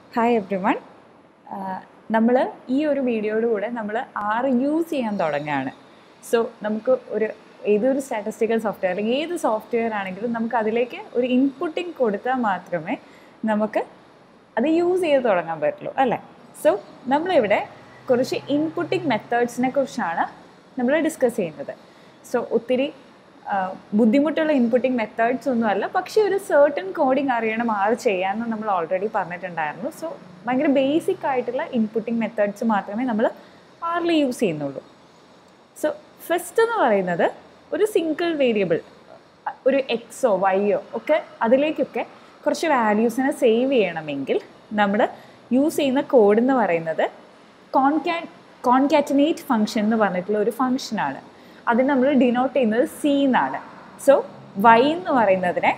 hi every one നമ്മൾ ഈ ഒരു വീഡിയോയിലൂടെ നമ്മൾ ആർ യൂസ് ചെയ്യാൻ തുടങ്ങുകയാണ് സോ നമുക്ക് ഒരു ഏതൊരു സ്റ്റാറ്റിസ്റ്റിക്കൽ സോഫ്റ്റ്വെയർ അല്ലെങ്കിൽ ഏത് സോഫ്റ്റ്വെയർ ആണെങ്കിലും നമുക്ക് അതിലേക്ക് ഒരു ഇൻപുട്ടിങ് കൊടുത്താൽ മാത്രമേ നമുക്ക് അത് യൂസ് ചെയ്ത് തുടങ്ങാൻ പറ്റുള്ളൂ അല്ലേ സോ നമ്മളിവിടെ കുറച്ച് ഇൻപുട്ടിങ് മെത്തേഡ്സിനെ കുറിച്ചാണ് നമ്മൾ ഡിസ്കസ് ചെയ്യുന്നത് സോ ഒത്തിരി ആ, ബുദ്ധിമുട്ടുള്ള ഇൻപുട്ടിങ് മെത്തേഡ്സ് ഒന്നും അല്ല പക്ഷേ ഒരു സർട്ടൺ കോഡിങ് അറിയണം ആറ് ചെയ്യാമെന്ന് നമ്മൾ ഓൾറെഡി പറഞ്ഞിട്ടുണ്ടായിരുന്നു സോ ഭയങ്കര ബേസിക് ആയിട്ടുള്ള ഇൻപുട്ടിങ് മെത്തേഡ്സ് മാത്രമേ നമ്മൾ ആറിൽ യൂസ് ചെയ്യുന്നുള്ളൂ സോ ഫസ്റ്റ് എന്ന് പറയുന്നത് ഒരു സിംഗിൾ വേരിയബിൾ ഒരു എക്സോ വൈയോ ഒക്കെ അതിലേക്കൊക്കെ കുറച്ച് വാല്യൂസിനെ സേവ് ചെയ്യണമെങ്കിൽ നമ്മൾ യൂസ് ചെയ്യുന്ന കോഡ് എന്ന് പറയുന്നത് കോൺകാ കോൺകാറ്റിനേറ്റ് ഫംഗ്ഷൻ എന്ന് പറഞ്ഞിട്ടുള്ള ഒരു ഫംഗ്ഷനാണ് അതിന് നമ്മൾ ഡിനോട്ട് ചെയ്യുന്നത് സി എന്നാണ് സോ വൈ എന്ന് പറയുന്നതിനെ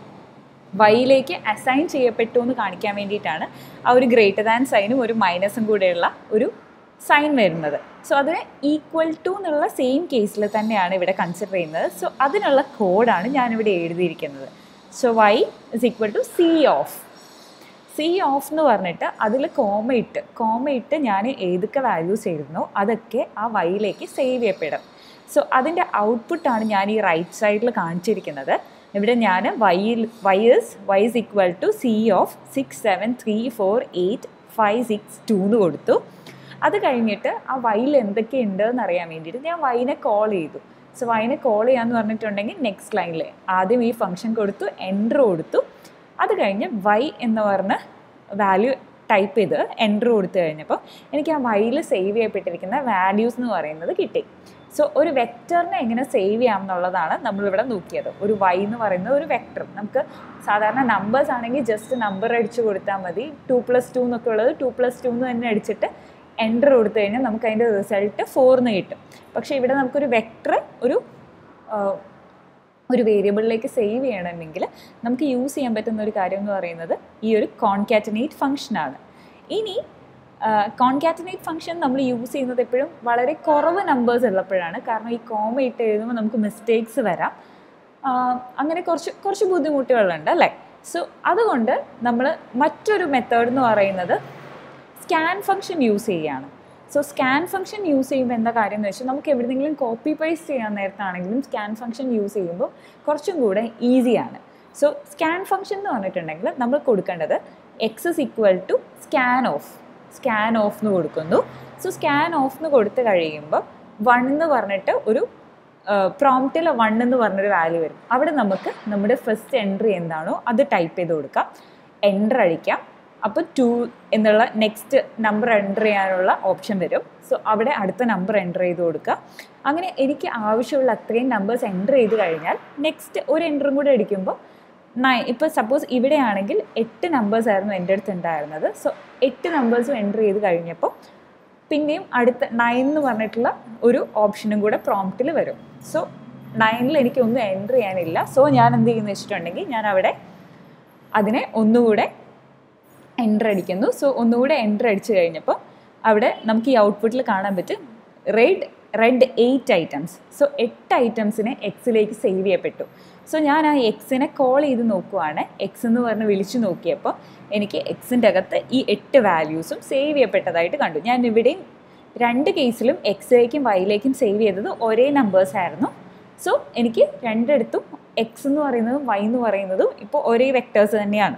വൈയിലേക്ക് അസൈൻ ചെയ്യപ്പെട്ടു എന്ന് കാണിക്കാൻ വേണ്ടിയിട്ടാണ് ആ ഒരു ഗ്രേറ്റർ ദാൻ സൈനും ഒരു മൈനസും കൂടെയുള്ള ഒരു സൈൻ വരുന്നത് സോ അതിന് ഈക്വൽ ടു എന്നുള്ള സെയിം കേസിൽ തന്നെയാണ് ഇവിടെ കൺസിഡർ ചെയ്യുന്നത് സോ അതിനുള്ള കോഡാണ് ഞാനിവിടെ എഴുതിയിരിക്കുന്നത് so Y is equal to C of C of എന്ന് പറഞ്ഞിട്ട് അതിൽ കോമ ഇട്ട് കോമ ഇട്ട് ഞാൻ ഏതൊക്കെ വാല്യൂസ് എഴുതുന്നോ അതൊക്കെ ആ വൈയിലേക്ക് സേവ് ചെയ്യപ്പെടും സോ അതിൻ്റെ ഔട്ട്പുട്ടാണ് ഞാൻ ഈ റൈറ്റ് സൈഡിൽ കാണിച്ചിരിക്കുന്നത് ഇവിടെ ഞാൻ വൈയിൽ Y is Y is equal to C of six seven three four eight five six two എന്ന് കൊടുത്തു അത് കഴിഞ്ഞിട്ട് ആ വൈയിൽ എന്തൊക്കെയുണ്ട് എന്ന് അറിയാൻ വേണ്ടിയിട്ട് ഞാൻ വൈനെ കോൾ ചെയ്തു സോ വൈനെ കോൾ ചെയ്യാന്ന് പറഞ്ഞിട്ടുണ്ടെങ്കിൽ നെക്സ്റ്റ് ലൈനിൽ ആദ്യം ഈ ഫംഗ്ഷൻ കൊടുത്തു എൻറ്റർ കൊടുത്തു അത് കഴിഞ്ഞ് വൈ എന്ന് പറഞ്ഞ വാല്യൂ ടൈപ്പ് ചെയ്ത് എൻറ്റർ കൊടുത്തു കഴിഞ്ഞപ്പോൾ എനിക്ക് ആ വൈയിൽ സേവ് ചെയ്യപ്പെട്ടിരിക്കുന്ന വാല്യൂസ് എന്ന് പറയുന്നത് കിട്ടി സോ ഒരു വെക്റ്ററിനെ എങ്ങനെ സേവ് ചെയ്യാം എന്നുള്ളതാണ് നമ്മളിവിടെ നോക്കിയത് ഒരു വൈ എന്ന് പറയുന്നത് ഒരു വെക്റ്റർ നമുക്ക് സാധാരണ നമ്പേഴ്സ് ആണെങ്കിൽ ജസ്റ്റ് നമ്പർ അടിച്ചു കൊടുത്താൽ മതി ടു പ്ലസ് ടു എന്നൊക്കെ ഉള്ളത് ടു പ്ലസ് ടു എന്ന് തന്നെ അടിച്ചിട്ട് എൻറ്റർ കൊടുത്തു കഴിഞ്ഞാൽ നമുക്ക് അതിൻ്റെ റിസൾട്ട് ഫോർന്ന് കിട്ടും പക്ഷേ ഇവിടെ നമുക്കൊരു വെക്റ്റർ ഒരു ആ, ഒരു വേരിയബിളിലേക്ക് സേവ് ചെയ്യണമെങ്കിൽ നമുക്ക് യൂസ് ചെയ്യാൻ പറ്റുന്ന ഒരു കാര്യം എന്ന് പറയുന്നത് ഈ ഒരു കോൺകാറ്റനേറ്റ് ഫംഗ്ഷനാണ് ഇനി കോൺകാറ്റനേറ്റ് ഫംഗ്ഷൻ നമ്മൾ യൂസ് ചെയ്യുന്നത് എപ്പോഴും വളരെ കുറവ് നമ്പേഴ്സ് ഉള്ളപ്പോഴാണ് കാരണം ഈ കോമ ഇട്ട് എഴുതുമ്പോൾ നമുക്ക് മിസ്റ്റേക്സ് വരാം ആ, അങ്ങനെ കുറച്ച് കുറച്ച് ബുദ്ധിമുട്ടുകളുണ്ട് അല്ലേ സോ അതുകൊണ്ട് നമ്മൾ മറ്റൊരു മെത്തേഡ് എന്ന് പറയുന്നത് സ്കാൻ ഫംഗ്ഷൻ യൂസ് ചെയ്യുകയാണ് സോ സ്കാൻ ഫംഗ്ഷൻ യൂസ് ചെയ്യുമ്പോൾ എന്താ കാര്യം എന്ന് വെച്ചാൽ നമുക്ക് എവിടെയെങ്കിലും കോപ്പി പേസ്റ്റ് ചെയ്യാൻ നേരത്താണെങ്കിലും സ്കാൻ ഫംഗ്ഷൻ യൂസ് ചെയ്യുമ്പോൾ കുറച്ചും കൂടെ ഈസിയാണ് സോ സ്കാൻ ഫംഗ്ഷൻ എന്ന് പറഞ്ഞിട്ടുണ്ടെങ്കിൽ നമ്മൾ കൊടുക്കേണ്ടത് X is equal to scan of scan of എന്ന് കൊടുക്കുന്നു സോ സ്കാൻ ഓഫ് എന്ന് കൊടുത്തു കഴിയുമ്പോൾ വൺ എന്ന് പറഞ്ഞിട്ട് ഒരു പ്രോംപ്റ്റിൽ വൺ എന്ന് പറഞ്ഞൊരു വാല്യൂ വരും അവിടെ നമുക്ക് നമ്മുടെ ഫസ്റ്റ് എൻട്രി എന്താണോ അത് ടൈപ്പ് ചെയ്ത് കൊടുക്കാം എൻ്റർ അടിക്കാം അപ്പോൾ ടു എന്നുള്ള നെക്സ്റ്റ് നമ്പർ എൻ്റർ ചെയ്യാനുള്ള ഓപ്ഷൻ വരും സോ അവിടെ അടുത്ത നമ്പർ എൻ്റർ ചെയ്ത് കൊടുക്കുക അങ്ങനെ എനിക്ക് ആവശ്യമുള്ള അത്രയും നമ്പേഴ്സ് എൻ്റർ ചെയ്ത് കഴിഞ്ഞാൽ നെക്സ്റ്റ് ഒരു എൻ്ററും കൂടെ അടിക്കുമ്പോൾ നയൻ ഇപ്പോൾ സപ്പോസ് ഇവിടെയാണെങ്കിൽ എട്ട് നമ്പേഴ്സ് ആയിരുന്നു എൻ്റെ അടുത്ത് ഉണ്ടായിരുന്നത് സോ എട്ട് നമ്പേഴ്സും എൻ്റർ ചെയ്ത് കഴിഞ്ഞപ്പോൾ പിന്നെയും അടുത്ത നയൻ എന്ന് പറഞ്ഞിട്ടുള്ള ഒരു ഓപ്ഷനും കൂടെ പ്രോംപ്റ്റിൽ വരും സോ നയനിൽ എനിക്കൊന്നും എൻ്റർ ചെയ്യാനില്ല സോ ഞാൻ എന്ത് ചെയ്യുന്നു വെച്ചിട്ടുണ്ടെങ്കിൽ ഞാൻ അവിടെ അതിനെ ഒന്നുകൂടെ എൻ്റർ അടിക്കുന്നു സോ ഒന്നുകൂടെ എൻ്റർ അടിച്ചു കഴിഞ്ഞപ്പോൾ അവിടെ നമുക്ക് ഈ ഔട്ട്പുട്ടിൽ കാണാൻ പറ്റും read read eight items so എട്ട് ഐറ്റംസിനെ എക്സിലേക്ക് സേവ് ചെയ്യപ്പെട്ടു സോ ഞാൻ ആ എക്സിനെ കോൾ ചെയ്ത് നോക്കുവാണ് എക്സ് എന്ന് പറഞ്ഞ് വിളിച്ചു നോക്കിയപ്പോൾ എനിക്ക് എക്സിൻ്റെ അകത്ത് ഈ എട്ട് വാല്യൂസും സേവ് ചെയ്യപ്പെട്ടതായിട്ട് കണ്ടു ഞാൻ ഇവിടെയും രണ്ട് കേസിലും എക്സിലേക്കും വൈയിലേക്കും സേവ് ചെയ്തത് ഒരേ നമ്പേഴ്സ് ആയിരുന്നു സോ എനിക്ക് രണ്ടിടത്തും എക്സ് എന്ന് പറയുന്നതും വൈ എന്ന് പറയുന്നതും ഇപ്പോൾ ഒരേ വെക്ടേഴ്സ് തന്നെയാണ്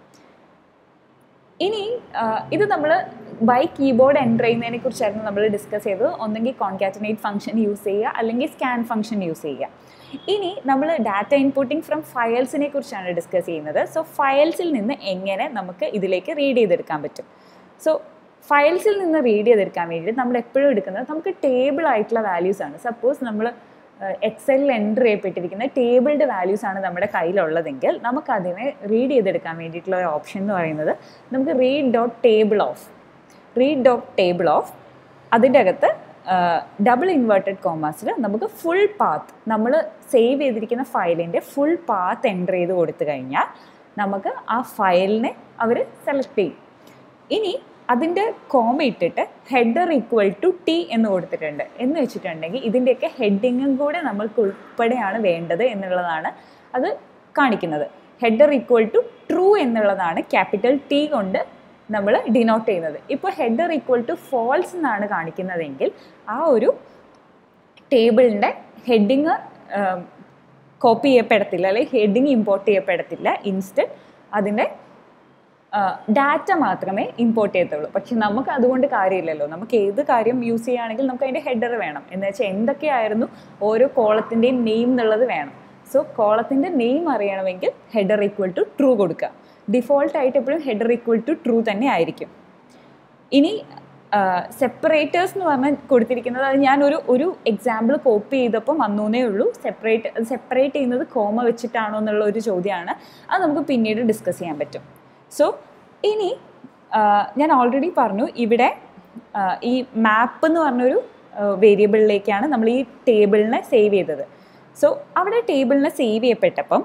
ഇനി ആ, ഇത് നമ്മൾ ബൈ കീബോർഡ് എൻ്റർ ചെയ്യുന്നതിനെ കുറിച്ചായിരുന്നു നമ്മൾ ഡിസ്കസ് ചെയ്തത് ഒന്നെങ്കിൽ കോൺകാറ്റനേറ്റ് ഫംഗ്ഷൻ യൂസ് ചെയ്യുക അല്ലെങ്കിൽ സ്കാൻ ഫംഗ്ഷൻ യൂസ് ചെയ്യുക ഇനി നമ്മൾ ഡാറ്റ ഇൻപുട്ടിംഗ് ഫ്രം ഫയൽസിനെ കുറിച്ചാണ് ഡിസ്കസ് ചെയ്യുന്നത് സോ ഫയൽസിൽ നിന്ന് എങ്ങനെ നമുക്ക് ഇതിലേക്ക് റീഡ് ചെയ്തെടുക്കാൻ പറ്റും സോ ഫയൽസിൽ നിന്ന് റീഡ് ചെയ്തെടുക്കാൻ വേണ്ടി നമ്മൾ എപ്പോഴും എടുക്കുന്നത് നമുക്ക് ടേബിൾ ആയിട്ടുള്ള വാല്യൂസ് ആണ് സപ്പോസ് നമ്മൾ എക്സലിൽ എൻ്റർ ചെയ്യപ്പെട്ടിരിക്കുന്ന ടേബിൾഡ് വാല്യൂസ് ആണ് നമ്മുടെ കയ്യിലുള്ളതെങ്കിൽ നമുക്കതിനെ റീഡ് ചെയ്തെടുക്കാൻ വേണ്ടിയിട്ടുള്ള ഒരു ഓപ്ഷൻ എന്ന് പറയുന്നത് നമുക്ക് read dot table of read dot table of അതിൻ്റെ അകത്ത് ഡബിൾ ഇൻവേർട്ടഡ് കോമാസിൽ നമുക്ക് ഫുൾ പാത്ത് നമ്മൾ സേവ് ചെയ്തിരിക്കുന്ന ഫയലിൻ്റെ ഫുൾ പാത്ത് എൻ്റർ ചെയ്ത് കൊടുത്തു കഴിഞ്ഞാൽ നമുക്ക് ആ ഫയലിനെ അവർ സെലക്ട് ചെയ്യും ഇനി അതിൻ്റെ കോമ ഇട്ടിട്ട് ഹെഡർ ഈക്വൽ ടു ടി എന്ന് കൊടുത്തിട്ടുണ്ട് എന്ന് വെച്ചിട്ടുണ്ടെങ്കിൽ ഇതിൻ്റെയൊക്കെ ഹെഡിങ്ങും കൂടെ നമ്മൾക്ക് ഉൾപ്പെടെയാണ് വേണ്ടത് എന്നുള്ളതാണ് അത് കാണിക്കുന്നത് ഹെഡർ ഈക്വൽ ടു ട്രൂ എന്നുള്ളതാണ് ക്യാപിറ്റൽ ടി കൊണ്ട് നമ്മൾ ഡിനോട്ട് ചെയ്യുന്നത് ഇപ്പോൾ ഹെഡർ ഈക്വൽ ടു ഫോൾസ് എന്നാണ് കാണിക്കുന്നതെങ്കിൽ ആ ഒരു ടേബിളിൻ്റെ ഹെഡിങ് കോപ്പി ചെയ്യപ്പെടത്തില്ല അല്ലെങ്കിൽ ഹെഡിങ് ഇമ്പോർട്ട് ചെയ്യപ്പെടത്തില്ല ഇൻസ്റ്റൻറ്റ് അതിൻ്റെ ഡാറ്റ മാത്രമേ ഇമ്പോർട്ട് ചെയ്യത്തുള്ളൂ പക്ഷെ നമുക്ക് അതുകൊണ്ട് കാര്യമില്ലല്ലോ നമുക്ക് ഏത് കാര്യം യൂസ് ചെയ്യുകയാണെങ്കിൽ നമുക്ക് അതിൻ്റെ ഹെഡർ വേണം എന്ന് വെച്ചാൽ എന്തൊക്കെയായിരുന്നു ഓരോ കോളത്തിൻ്റെയും നെയിം എന്നുള്ളത് വേണം സോ കോളത്തിൻ്റെ നെയിം അറിയണമെങ്കിൽ ഹെഡർ ഈക്വൽ ടു ട്രൂ കൊടുക്കുക ഡിഫോൾട്ട് ആയിട്ട് എപ്പോഴും ഹെഡർ ഈക്വൽ ടു ട്രൂ തന്നെ ആയിരിക്കും ഇനി സെപ്പറേറ്റേഴ്സ് എന്ന് പറഞ്ഞാൽ കൊടുത്തിരിക്കുന്നത് അത് ഞാനൊരു ഒരു എക്സാമ്പിൾ കോപ്പി ചെയ്തപ്പോൾ വന്നൂന്നേ ഉള്ളൂ സെപ്പറേറ്റ് സെപ്പറേറ്റ് ചെയ്യുന്നത് കോമ വെച്ചിട്ടാണോ എന്നുള്ള ഒരു ചോദ്യമാണ് അത് നമുക്ക് പിന്നീട് ഡിസ്കസ് ചെയ്യാൻ പറ്റും സോ ഇനി ഞാൻ ഓൾറെഡി പറഞ്ഞു ഇവിടെ ഈ മാപ്പ് എന്ന് പറഞ്ഞൊരു വേരിയബിളിലേക്കാണ് നമ്മൾ ഈ ടേബിളിനെ സേവ് ചെയ്തത് സോ അവിടെ ടേബിളിനെ സേവ് ചെയ്യപ്പെട്ടപ്പം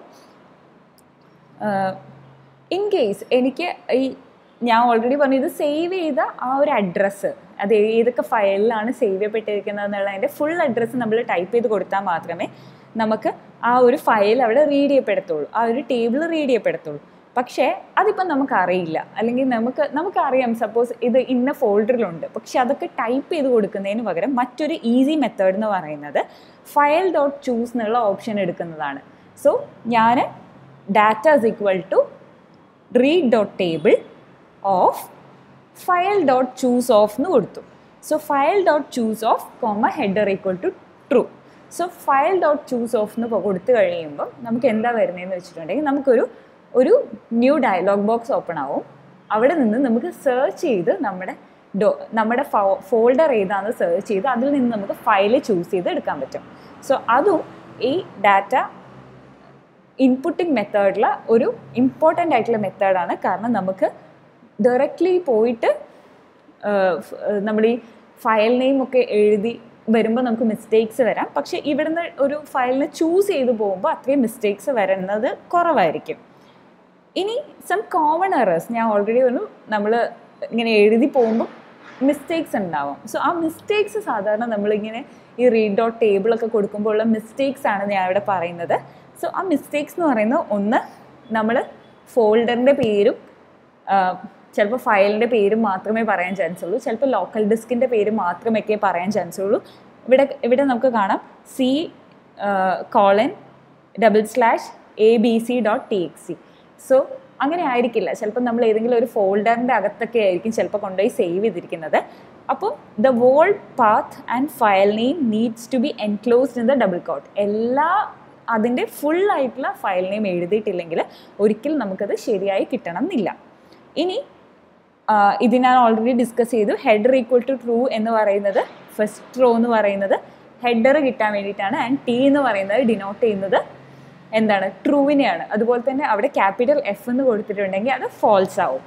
ഇൻ കേസ് എനിക്ക് ഈ ഞാൻ ഓൾറെഡി പറഞ്ഞു ഇത് സേവ് ചെയ്ത ആ ഒരു അഡ്രസ്സ് അത് ഏതൊക്കെ ഫയലിലാണ് സേവ് ചെയ്യപ്പെട്ടിരിക്കുന്നത് എന്നുള്ളതിൻ്റെ ഫുൾ അഡ്രസ്സ് നമ്മൾ ടൈപ്പ് ചെയ്ത് കൊടുത്താൽ മാത്രമേ നമുക്ക് ആ ഒരു ഫയൽ അവിടെ റീഡ് ചെയ്യപ്പെടത്തുള്ളൂ ആ ഒരു ടേബിൾ റീഡ് ചെയ്യപ്പെടത്തുള്ളൂ പക്ഷേ അതിപ്പം നമുക്കറിയില്ല അല്ലെങ്കിൽ നമുക്ക് നമുക്കറിയാം സപ്പോസ് ഇത് ഇന്ന ഫോൾഡറിലുണ്ട് പക്ഷെ അതൊക്കെ ടൈപ്പ് ചെയ്ത് കൊടുക്കുന്നതിന് പകരം മറ്റൊരു ഈസി മെത്തേഡ് എന്ന് പറയുന്നത് ഫയൽ ഡോട്ട് ചൂസ് എന്നുള്ള ഓപ്ഷൻ എടുക്കുന്നതാണ് സോ ഞാൻ data is equal to read dot table of file dot choose of എന്ന് കൊടുത്തു so file dot choose of comma header equal to true so file dot choose of എന്ന് കൊടുത്തു കഴിയുമ്പം നമുക്ക് എന്താ വരുന്നതെന്ന് വെച്ചിട്ടുണ്ടെങ്കിൽ നമുക്കൊരു ഒരു ന്യൂ ഡയലോഗ് ബോക്സ് ഓപ്പൺ ആവും അവിടെ നിന്ന് നമുക്ക് സെർച്ച് ചെയ്ത് നമ്മുടെ ഡോ നമ്മുടെ ഫോൾഡർ ഏതാണെന്ന് സെർച്ച് ചെയ്ത് അതിൽ നിന്ന് നമുക്ക് ഫയൽ ചൂസ് ചെയ്ത് എടുക്കാൻ പറ്റും സോ അതും ഈ ഡാറ്റ ഇൻപുട്ടിംഗ് മെത്തേഡിൽ ഒരു ഇമ്പോർട്ടൻ്റ് ആയിട്ടുള്ള മെത്തേഡാണ് കാരണം നമുക്ക് ഡയറക്റ്റ്ലി പോയിട്ട് നമ്മൾ ഈ ഫയൽ നെയിം ഒക്കെ എഴുതി വരുമ്പോൾ നമുക്ക് മിസ്റ്റേക്സ് വരാം പക്ഷേ ഇവിടുന്ന് ഒരു ഫയലിനെ ചൂസ് ചെയ്ത് പോകുമ്പോൾ അത്രയും മിസ്റ്റേക്സ് വരുന്നത് കുറവായിരിക്കും ഇനി സം കോമൺ എറേഴ്സ് ഞാൻ ഓൾറെഡി പറഞ്ഞു നമ്മൾ ഇങ്ങനെ എഴുതി പോകുമ്പോൾ മിസ്റ്റേക്സ് ഉണ്ടാവും സോ ആ മിസ്റ്റേക്സ് സാധാരണ നമ്മളിങ്ങനെ ഈ റീഡ് ഡോട്ട് ടേബിളൊക്കെ കൊടുക്കുമ്പോൾ ഉള്ള മിസ്റ്റേക്സ് ആണ് ഞാൻ ഇവിടെ പറയുന്നത് സോ ആ മിസ്റ്റേക്സ് എന്ന് പറയുന്നത് ഒന്ന് നമ്മൾ ഫോൾഡറിൻ്റെ പേരും ചിലപ്പോൾ ഫയലിൻ്റെ പേരും മാത്രമേ പറയാൻ ചാൻസ് ഉള്ളൂ ചിലപ്പോൾ ലോക്കൽ ഡിസ്കിൻ്റെ പേര് മാത്രമൊക്കെ പറയാൻ ചാൻസ് ഉള്ളൂ ഇവിടെ ഇവിടെ നമുക്ക് കാണാം C colon double slash A B C dot T X C so അങ്ങനെ ആയിരിക്കില്ല ചിലപ്പോൾ നമ്മൾ ഏതെങ്കിലും ഒരു ഫോൾഡറിൻ്റെ അകത്തൊക്കെ ആയിരിക്കും ചിലപ്പോൾ കൊണ്ടുപോയി സേവ് ചെയ്തിരിക്കുന്നത് അപ്പോൾ the whole path and file name needs to be enclosed in the double quote എല്ലാ അതിൻ്റെ ഫുൾ ആയിട്ടുള്ള ഫയൽ നെയിം എഴുതിയിട്ടില്ലെങ്കിൽ ഒരിക്കലും നമുക്കത് ശരിയായി കിട്ടണം എന്നില്ല ഇനി ഇത് ഞാൻ ഓൾറെഡി ഡിസ്കസ് ചെയ്തു ഹെഡർ ഈക്വൽ ടു ട്രൂ എന്ന് പറയുന്നത് ഫസ്റ്റ് റോ എന്ന് പറയുന്നത് ഹെഡർ കിട്ടാൻ വേണ്ടിയിട്ടാണ് ആൻഡ് ടി എന്ന് പറയുന്നത് ഡിനോട്ട് ചെയ്യുന്നത് എന്താണ് ട്രൂവിനെയാണ് അതുപോലെ തന്നെ അവിടെ ക്യാപിറ്റൽ എഫ് എന്ന് കൊടുത്തിട്ടുണ്ടെങ്കിൽ അത് ഫോൾസ് ആവും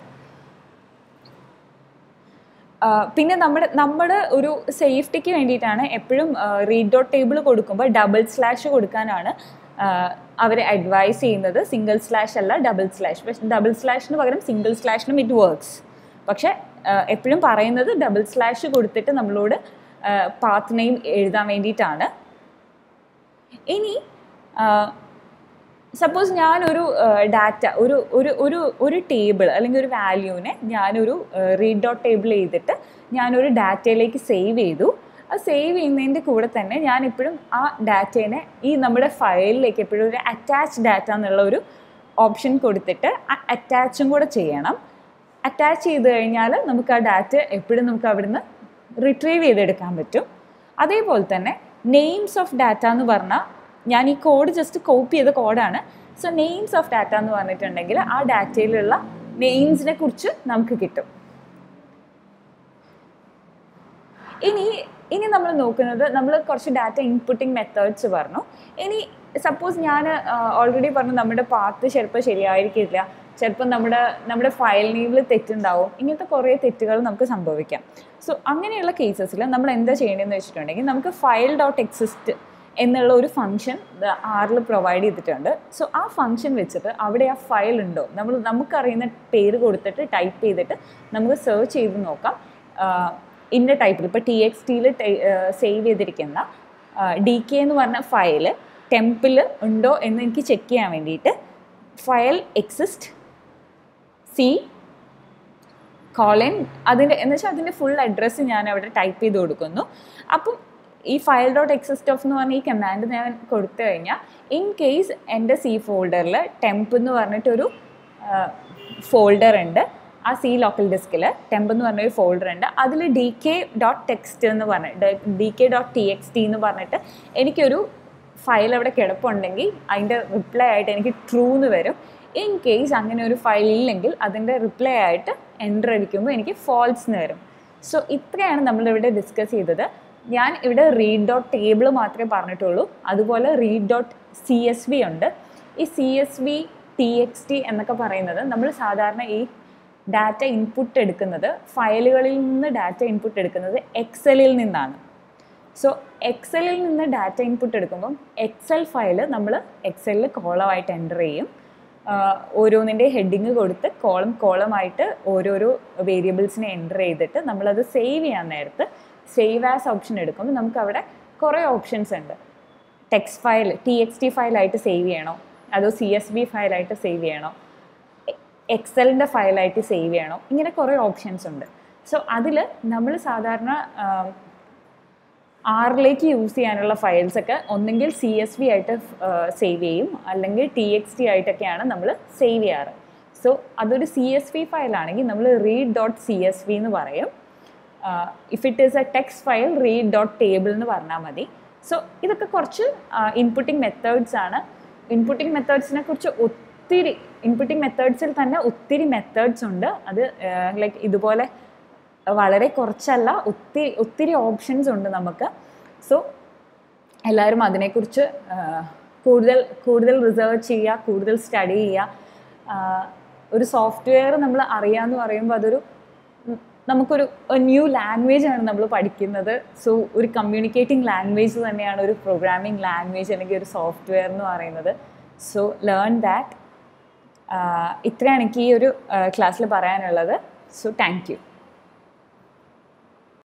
പിന്നെ നമ്മുടെ നമ്മുടെ ഒരു സേഫ്റ്റിക്ക് വേണ്ടിയിട്ടാണ് എപ്പോഴും റീഡ് ഡോട്ട് ടേബിൾ കൊടുക്കുമ്പോൾ ഡബിൾ സ്ലാഷ് കൊടുക്കാനാണ് അവർ അഡ്വൈസ് ചെയ്യുന്നത് സിംഗിൾ സ്ലാഷ് അല്ല ഡബിൾ സ്ലാഷ് പക്ഷെ ഡബിൾ സ്ലാഷിന് പകരം സിംഗിൾ സ്ലാഷിനും ഇറ്റ് വർക്ക്സ് പക്ഷെ എപ്പോഴും പറയുന്നത് ഡബിൾ സ്ലാഷ് കൊടുത്തിട്ട് നമ്മളോട് പാത്ത് നെയിം എഴുതാൻ വേണ്ടിയിട്ടാണ് ഇനി സപ്പോസ് ഞാനൊരു ഡാറ്റ ഒരു ഒരു ഒരു ഒരു ടേബിൾ അല്ലെങ്കിൽ ഒരു വാല്യൂവിനെ ഞാനൊരു റീഡ് ഡോട്ട് ടേബിൾ ചെയ്തിട്ട് ഞാനൊരു ഡാറ്റയിലേക്ക് സേവ് ചെയ്തു അത് സേവ് ചെയ്യുന്നതിൻ്റെ കൂടെ തന്നെ ഞാൻ എപ്പോഴും ആ ഡാറ്റേനെ ഈ നമ്മുടെ ഫയലിലേക്ക് എപ്പോഴും ഒരു അറ്റാച്ച് ഡാറ്റ എന്നുള്ള ഒരു ഓപ്ഷൻ കൊടുത്തിട്ട് ആ അറ്റാച്ചും കൂടെ ചെയ്യണം അറ്റാച്ച് ചെയ്ത് കഴിഞ്ഞാൽ നമുക്ക് ആ ഡാറ്റ എപ്പോഴും നമുക്ക് അവിടുന്ന് റിട്രീവ് ചെയ്തെടുക്കാൻ പറ്റും അതേപോലെ തന്നെ നെയിംസ് ഓഫ് ഡാറ്റ എന്ന് പറഞ്ഞാൽ ഞാൻ ഈ കോഡ് ജസ്റ്റ് കോപ്പി ചെയ്ത കോഡാണ് സോ നെയിംസ് ഓഫ് ഡാറ്റ എന്ന് പറഞ്ഞിട്ടുണ്ടെങ്കിൽ ആ ഡാറ്റയിലുള്ള നെയിംസിനെ കുറിച്ച് നമുക്ക് കിട്ടും ഇനി ഇനി നമ്മൾ നോക്കുന്നത് നമ്മൾ കുറച്ച് ഡാറ്റ ഇൻപുട്ടിങ് മെത്തേഡ്സ് പറഞ്ഞു ഇനി സപ്പോസ് ഞാൻ ഓൾറെഡി പറഞ്ഞു നമ്മുടെ പാത്ത് ചിലപ്പോൾ ശരിയായിരിക്കില്ല ചിലപ്പോൾ നമ്മുടെ നമ്മുടെ ഫയൽ നെയിമിൽ തെറ്റുണ്ടാവും ഇങ്ങനത്തെ കുറേ തെറ്റുകൾ നമുക്ക് സംഭവിക്കാം സോ അങ്ങനെയുള്ള കേസസിൽ നമ്മൾ എന്താ ചെയ്യേണ്ടതെന്ന് വെച്ചിട്ടുണ്ടെങ്കിൽ നമുക്ക് ഫയൽ ഡോട്ട് എക്സിസ്റ്റ് എന്നുള്ള ഒരു ഫംഗ്ഷൻ ആറിൽ പ്രൊവൈഡ് ചെയ്തിട്ടുണ്ട് സോ ആ ഫംഗ്ഷൻ വെച്ചിട്ട് അവിടെ ആ ഫയൽ ഉണ്ടോ നമ്മൾ നമുക്കറിയുന്ന പേര് കൊടുത്തിട്ട് ടൈപ്പ് ചെയ്തിട്ട് നമുക്ക് സെർച്ച് ചെയ്ത് നോക്കാം ഇന്ന ടൈപ്പിൽ ഇപ്പോൾ ടി എക്സ് ടിയിൽ സേവ് ചെയ്തിരിക്കുന്ന ഡി കെ എന്ന് പറഞ്ഞ ഫയൽ ടെമ്പിൽ ഉണ്ടോ എന്ന് എനിക്ക് ചെക്ക് ചെയ്യാൻ വേണ്ടിയിട്ട് ഫയൽ എക്സിസ്റ്റ് സി കോളൻ അതിൻ്റെ എന്ന് വെച്ചാൽ അതിൻ്റെ ഫുൾ അഡ്രസ്സ് ഞാൻ അവിടെ ടൈപ്പ് ചെയ്ത് കൊടുക്കുന്നു അപ്പം ഈ ഫയൽ ഡോട്ട് എക്സിസ്റ്റ് ഓഫ് എന്ന് പറഞ്ഞ ഈ കമാൻഡ് ഞാൻ കൊടുത്തു കഴിഞ്ഞാൽ ഇൻ കേസ് എൻ്റെ സി ഫോൾഡറിൽ ടെമ്പ് എന്ന് പറഞ്ഞിട്ടൊരു ഫോൾഡർ ഉണ്ട് ആ സി ലോക്കൽ ഡിസ്കിൽ ടെമ്പ് എന്ന് പറഞ്ഞൊരു ഫോൾഡർ ഉണ്ട് അതിൽ ഡി കെ ഡോട്ട് ടെക്സ്റ്റ് എന്ന് പറഞ്ഞിട്ട് D K dot T X T എന്ന് പറഞ്ഞിട്ട് എനിക്കൊരു ഫയൽ അവിടെ കിടപ്പുണ്ടെങ്കിൽ അതിൻ്റെ റിപ്ലൈ ആയിട്ട് എനിക്ക് ട്രൂ എന്ന് വരും ഇൻ കേസ് അങ്ങനെ ഒരു ഫയൽ ഇല്ലെങ്കിൽ അതിൻ്റെ റിപ്ലൈ ആയിട്ട് എൻ്റർ അടിക്കുമ്പോൾ എനിക്ക് ഫോൾസ് എന്ന് വരും സോ ഇത്രയാണ് നമ്മളിവിടെ ഡിസ്കസ് ചെയ്തത് ഞാൻ ഇവിടെ റീഡ് ഡോട്ട് ടേബിൾ മാത്രമേ പറഞ്ഞിട്ടുള്ളൂ അതുപോലെ read dot C S V ഉണ്ട് ഈ C S V T X T എന്നൊക്കെ പറയുന്നത് നമ്മൾ സാധാരണ ഈ ഡാറ്റ ഇൻപുട്ട് എടുക്കുന്നത് ഫയലുകളിൽ നിന്ന് ഡാറ്റ ഇൻപുട്ട് എടുക്കുന്നത് എക്സലിൽ നിന്നാണ് സോ എക്സലിൽ നിന്ന് ഡാറ്റ ഇൻപുട്ട് എടുക്കുമ്പം എക്സൽ ഫയൽ നമ്മൾ എക്സലിൽ കോളമായിട്ട് എൻ്റർ ചെയ്യും ഓരോന്നിൻ്റെ ഹെഡിങ് കൊടുത്ത് കോളം കോളമായിട്ട് ഓരോരോ വേരിയബിൾസിനെ എൻ്റർ ചെയ്തിട്ട് നമ്മളത് സേവ് ചെയ്യാൻ നേരത്ത് സേവ് ആസ് ഓപ്ഷൻ എടുക്കുമ്പോൾ നമുക്ക് അവിടെ കുറേ ഓപ്ഷൻസ് ഉണ്ട് text file T X T ഫയലായിട്ട് സേവ് ചെയ്യണോ അതോ സി എസ് ബി ഫയലായിട്ട് സേവ് ചെയ്യണോ എക്സലിൻ്റെ ഫയലായിട്ട് സേവ് ചെയ്യണോ ഇങ്ങനെ കുറേ ഓപ്ഷൻസ് ഉണ്ട് സോ അതിൽ നമ്മൾ സാധാരണ ആറിലേക്ക് യൂസ് ചെയ്യാനുള്ള ഫയൽസ് ഒക്കെ ഒന്നെങ്കിൽ സി എസ് വി ആയിട്ട് സേവ് ചെയ്യും അല്ലെങ്കിൽ ടി എക്സ് ടി ആയിട്ടൊക്കെയാണ് നമ്മൾ സേവ് ചെയ്യാറ് സോ അതൊരു സി എസ് വി ഫയലാണെങ്കിൽ നമ്മൾ read dot C S V എന്ന് പറയും if it is a text file read dot table എന്ന് പറഞ്ഞാൽ മതി സോ ഇതൊക്കെ കുറച്ച് ഇൻപുട്ടിംഗ് മെത്തേഡ്സ് ആണ് ഇൻപുട്ടിംഗ് മെത്തേഡ്സിനെ കുറിച്ച് ഒത്തിരി ഇൻപുട്ടിംഗ് മെത്തേഡ്സിൽ തന്നെ ഒത്തിരി മെത്തേഡ്സ് ഉണ്ട് അത് ലൈക്ക് ഇതുപോലെ വളരെ കുറച്ചല്ല ഒത്തിരി ഒത്തിരി ഓപ്ഷൻസ് ഉണ്ട് നമുക്ക് സോ എല്ലാവരും അതിനെക്കുറിച്ച് കൂടുതൽ കൂടുതൽ റിസർച്ച് ചെയ്യുക കൂടുതൽ സ്റ്റഡി ചെയ്യുക ഒരു സോഫ്റ്റ്വെയർ നമ്മൾ അറിയാമെന്ന് പറയുമ്പോൾ അതൊരു നമുക്കൊരു ന്യൂ ലാംഗ്വേജ് ആണ് നമ്മൾ പഠിക്കുന്നത് സോ ഒരു കമ്മ്യൂണിക്കേറ്റിംഗ് ലാംഗ്വേജ് തന്നെയാണ് ഒരു പ്രോഗ്രാമിംഗ് ലാംഗ്വേജ് അല്ലെങ്കിൽ ഒരു സോഫ്റ്റ്വെയർ എന്ന് പറയുന്നത് സോ ലേൺ ദാറ്റ് ഇത്രയാണ് എനിക്ക് ഈ ഒരു ക്ലാസ്സിൽ പറയാനുള്ളത് സോ താങ്ക് യു